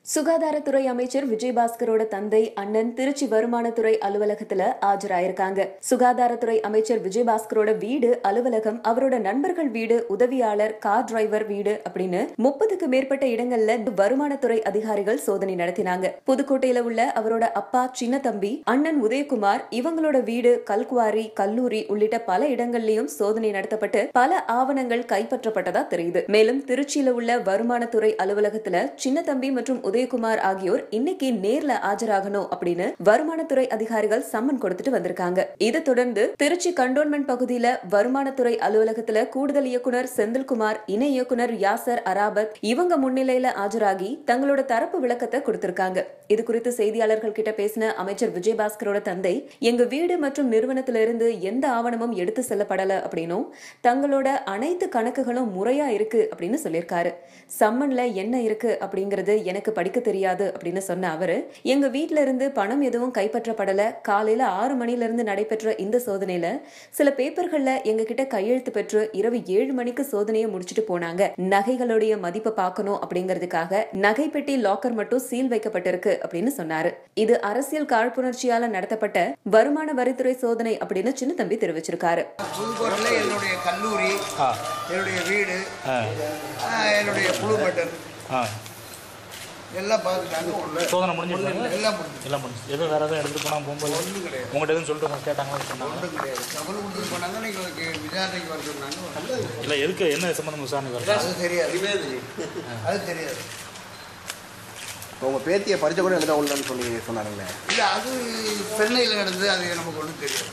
சுகாதாரத்துறை அமைச்சர் விஜயபாஸ்கரோட தந்தை அண்ணன் திருச்சி வருமானத்துறை அலுவலகத்துல ஆஜராயிருக்காங்க சுகாதாரத்துறை அமைச்சர் விஜயபாஸ்கரோட வீடு அலுவலகம் அவரோட நண்பர்கள் வீடு உதவியாளர் கார் டிரைவர் வீடு அப்படின்னு முப்பதுக்கு மேற்பட்ட இடங்கள்ல வருமானத்துறை அதிகாரிகள் சோதனை நடத்தினாங்க புதுக்கோட்டையில உள்ள அவரோட அப்பா சின்ன தம்பி அண்ணன் உதயகுமார் இவங்களோட வீடு கல்குவாரி கல்லூரி உள்ளிட்ட பல இடங்கள்லயும் சோதனை நடத்தப்பட்டு பல ஆவணங்கள் கைப்பற்றப்பட்டதா தெரியுது மேலும் திருச்சியில உள்ள வருமானத்துறை அலுவலகத்துல சின்ன தம்பி மற்றும் உதயகுமார் ஆகியோர் இன்னைக்கு நேர்ல ஆஜராகணும் அப்படின்னு வருமானத்துறை அதிகாரிகள் சம்மன் கொடுத்துட்டு வந்திருக்காங்க இதை தொடர்ந்து திருச்சி கண்டோன்மெண்ட் பகுதியில வருமானத்துறை அலுவலகத்துல கூடுதல் இயக்குனர் செந்தில்குமார் இணை இயக்குனர் யாசர் அராபத் இவங்க முன்னிலையில ஆஜராகி தங்களோட தரப்பு விளக்கத்தை கொடுத்திருக்காங்க இது குறித்து செய்தியாளர்கள் கிட்ட பேசின அமைச்சர் விஜயபாஸ்கரோட தந்தை எங்க வீடு மற்றும் நிறுவனத்திலிருந்து எந்த ஆவணமும் எடுத்து செல்லப்படல அப்படின்னும் தங்களோட அனைத்து கணக்குகளும் முறையா இருக்கு அப்படின்னு சொல்லியிருக்காரு சம்மன்ல என்ன இருக்கு அப்படிங்கறது எனக்கு படிக்க தெரியாது அப்படின்னு சொன்ன அவரு எங்க வீட்ல இருந்து பணம் எதுவும் கைப்பற்றப்படல காலையில ஆறு மணில இருந்து நடைபெற்ற இந்த சோதனையில சில பேப்பர்கள்ல எங்க கிட்ட கையெழுத்து பெற்று இரவு ஏழு மணிக்கு சோதனையை முடிச்சிட்டு போனாங்க நகைகளுடைய மதிப்பை பார்க்கணும் அப்படிங்கிறதுக்காக நகை பெட்டி லாக்கர் மட்டும் சீல் வைக்கப்பட்டிருக்கு அப்படின்னு சொன்னாரு இது அரசியல் காழ்ப்புணர்ச்சியால நடத்தப்பட்ட வருமான வரித்துறை சோதனை அப்படின்னு சின்ன தம்பி தெரிவிச்சிருக்காரு புதுக்கோட்டையில் என்னுடைய கல்லூரி என்னுடைய வீடு ஆஹ், என்னுடைய குழு பட்டன் ஆ எல்லாம் பார்த்துட்டாங்க உள்ள சோதனை முடிஞ்சிருச்சு எல்லாம் முடிஞ்சு எல்லாம் முடிஞ்சு எதுவும் வேறு எதுவும் எடுத்து போனால் போகும்போது ஒன்றும் கிடையாது உங்கள்கிட்ட எதுவும் சொல்லிட்டு உங்க கேட்டாங்களா சொன்னாங்க ஒன்றும் கிடையாது தகவல் கொடுத்துட்டு போனாங்க நீங்கள் விசாரணைக்கு வர சொன்னாங்க இல்லை எதுக்கு என்ன சம்மந்தம் விசாரணை வருது அது தெரியாது அது தெரியாது உங்கள் பேத்தியை பரிச்சை கூட எழுத உள்ளன்னு சொல்லி சொன்னாங்களே இல்லை அது சென்னையில் நடந்தது அது நமக்கு ஒன்றும் தெரியாது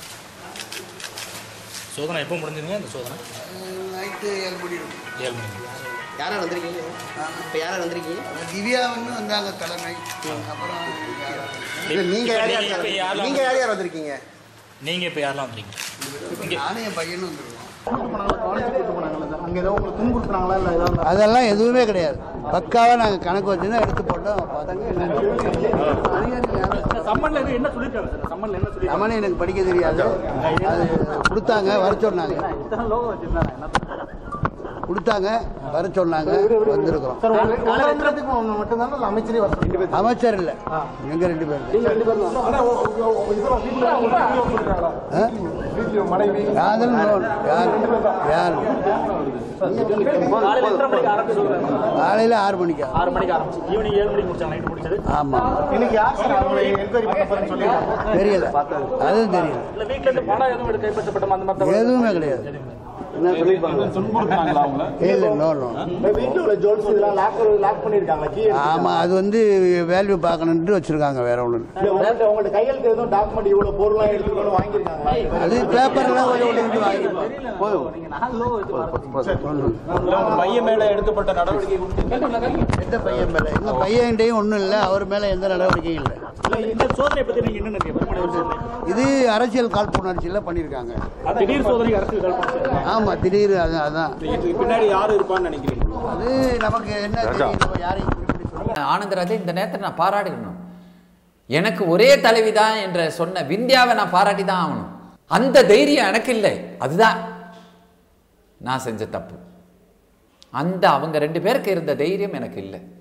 சோதனை எப்போ முடிஞ்சுங்க இந்த சோதனை நைட்டு ஏழு மணி இருக்கும் ஏழு மணிக்கு யாரா வந்திருக்கீங்க இப்போ யாரா வந்திருக்கீங்க திவ்யாவுன்னு வந்தாங்க தலைமை அப்புறம் இல்லை நீங்கள் யார் இப்ப யார் யாரெல்லாம் நீங்கள் யார் யார் வந்திருக்கீங்க நீங்கள் இப்போ யாரெல்லாம் வந்துறீங்க நானும் என் பையனும் வந்துருக்கோம் அங்கே ஏதோ உங்களுக்கு துன்புறுத்துனாங்களா இல்லை ஏதாவது அதெல்லாம் எதுவுமே கிடையாது பக்காவாக நாங்கள் கணக்கு வச்சு தான் எடுத்து போட்டோம் சம்மன்ல எது என்ன சொல்லியிருக்காங்க சார் சம்மன்ல என்ன சொல்லி ரமணி எனக்கு படிக்க தெரியாது அது கொடுத்தாங்க வர சொன்னாங்க கொடுத்தாங்க வர சொன்னாங்க வந்திருக்கிறோம் மட்டும்தான் அமைச்சரே வர அமைச்சர் இல்லை எங்க ரெண்டு பேர் யாரும் யார் யார் காலையில் எத்தனை மணிக்கு ஆரம்பிச்சு காலையில் ஆறு மணிக்கா ஆறு மணிக்கு ஆரம்பிச்சு ஈவினிங் ஏழு மணிக்கு முடிச்சாங்க நைட்டு முடிச்சது ஆமாம் இன்னைக்கு யார் சார் அவங்களை என்கொயரி பண்ண போறேன்னு சொல்லியிருக்காங்க தெரியல அதுவும் தெரியல இல்லை வீட்டில் இருந்து பணம் எதுவும் எடுத்து கைப்பற்றப்பட்ட அந்த மாதிரி எதுவுமே கிடையாது இல்லை நோ நோ வீட்டில் உள்ள ஜுவல்ஸ் இதெல்லாம் லாக் லாக் பண்ணியிருக்காங்க கீ ஆமாம் அது வந்து வேல்யூ பார்க்கணுன்ட்டு வச்சுருக்காங்க வேற ஒன்று உங்கள்ட்ட உங்கள்ட்ட கையெழுத்து எதுவும் டாக்குமெண்ட் இவ்வளோ பொருளாக எடுத்துக்கணும் வாங்கியிருக்காங்களா அது பேப்பர்லாம் கொஞ்சம் ஒன்று வாங்கி போதும் பையன் மேல எடுக்கப்பட்ட நடவடிக்கை எந்த பையன் மேலே எங்கள் பையன்கிட்டையும் ஒன்றும் இல்லை அவர் மேலே எந்த நடவடிக்கையும் இல்லை இல்லை இந்த சோதனை பற்றி நீங்கள் என்ன நினைக்கிறீங்க வருமான வரி சோதனை இது அரசியல் காழ்ப்புணர்ச்சியில் பண்ணியிருக்காங்க திடீர் சோதனைக்கு அரசு கல்பனை ஆமாம் திடீர் அது அதான் இதுக்கு பின்னாடி யார் இருப்பான்னு நினைக்கிறீங்க அது நமக்கு என்ன தெரியும் நம்ம யாரையும் குறிப்பிட்டு சொல்ல ஆனந்தராஜை இந்த நேரத்தில் நான் பாராட்டிக்கணும் எனக்கு ஒரே தலைவி தான் என்ற சொன்ன விந்தியாவை நான் பாராட்டி தான் ஆகணும் அந்த தைரியம் எனக்கு இல்லை அதுதான் நான் செஞ்ச தப்பு அந்த அவங்க ரெண்டு பேருக்கு இருந்த தைரியம் எனக்கு இல்லை